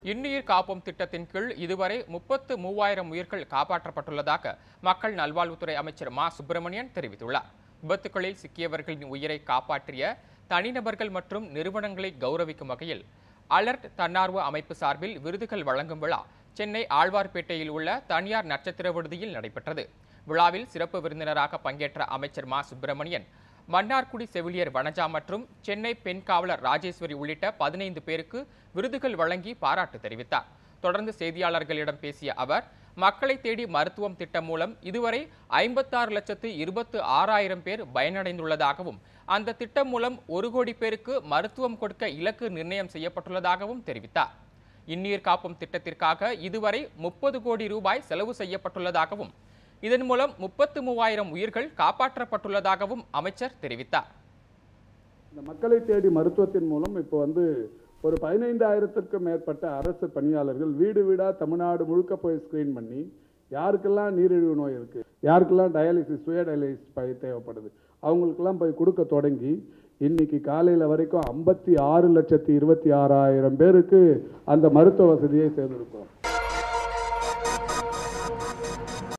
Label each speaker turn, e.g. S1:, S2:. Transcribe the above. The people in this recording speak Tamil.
S1: இன்னுயிர் காப்போம் திட்டத்தின் கீழ் இதுவரை முப்பத்து மூவாயிரம் உயிர்கள் காப்பாற்றப்பட்டுள்ளதாக மக்கள் நல்வாழ்வுத்துறை அமைச்சர் மா சுப்பிரமணியன் தெரிவித்துள்ளார் விபத்துகளில் சிக்கியவர்களின் உயிரை காப்பாற்றிய தனிநபர்கள் மற்றும் நிறுவனங்களை கௌரவிக்கும் வகையில் அலர்ட் தன்னார்வ அமைப்பு சார்பில் விருதுகள் வழங்கும் விழா சென்னை ஆழ்வார்பேட்டையில் உள்ள தனியார் நட்சத்திர விடுதியில் நடைபெற்றது விழாவில் சிறப்பு விருந்தினராக பங்கேற்ற அமைச்சர் மா சுப்பிரமணியன் மன்னார்குடி செவிலியர் வனஜா மற்றும் சென்னை பெண் காவலர் ராஜேஸ்வரி உள்ளிட்ட பதினைந்து பேருக்கு விருதுகள் வழங்கி பாராட்டு தெரிவித்தார் தொடர்ந்து செய்தியாளர்களிடம் பேசிய அவர் மக்களை தேடி மருத்துவம் திட்டம் மூலம் இதுவரை ஐம்பத்தாறு லட்சத்து இருபத்து ஆறாயிரம் பேர் பயனடைந்துள்ளதாகவும் அந்த திட்டம் மூலம் ஒரு கோடி பேருக்கு மருத்துவம் கொடுக்க இலக்கு நிர்ணயம் செய்யப்பட்டுள்ளதாகவும் தெரிவித்தார் இன்னுயிர் காப்பும் திட்டத்திற்காக இதுவரை முப்பது கோடி ரூபாய் செலவு செய்யப்பட்டுள்ளதாகவும் இதன் மூலம் முப்பத்து மூவாயிரம் உயிர்கள் காப்பாற்றப்பட்டுள்ளதாகவும் அமைச்சர் தெரிவித்தார்
S2: இந்த மக்களை தேடி மருத்துவத்தின் மூலம் இப்போ வந்து ஒரு பதினைந்தாயிரத்திற்கும் மேற்பட்ட அரசு பணியாளர்கள் வீடு வீடா தமிழ்நாடு முழுக்க போய் ஸ்கிரீன் பண்ணி யாருக்கெல்லாம் நீரிழிவு நோய் இருக்கு யாருக்கெல்லாம் டயாலிசிஸ் சுய டயாலிசிஸ் ப- தேவைப்படுது அவங்களுக்கெல்லாம் போய் கொடுக்க தொடங்கி இன்னைக்கு காலையில் வரைக்கும் ஐம்பத்தி ஆறு லட்சத்தி இருபத்தி ஆறாயிரம் பேருக்கு அந்த மருத்துவ வசதியை செய்திருக்கிறோம்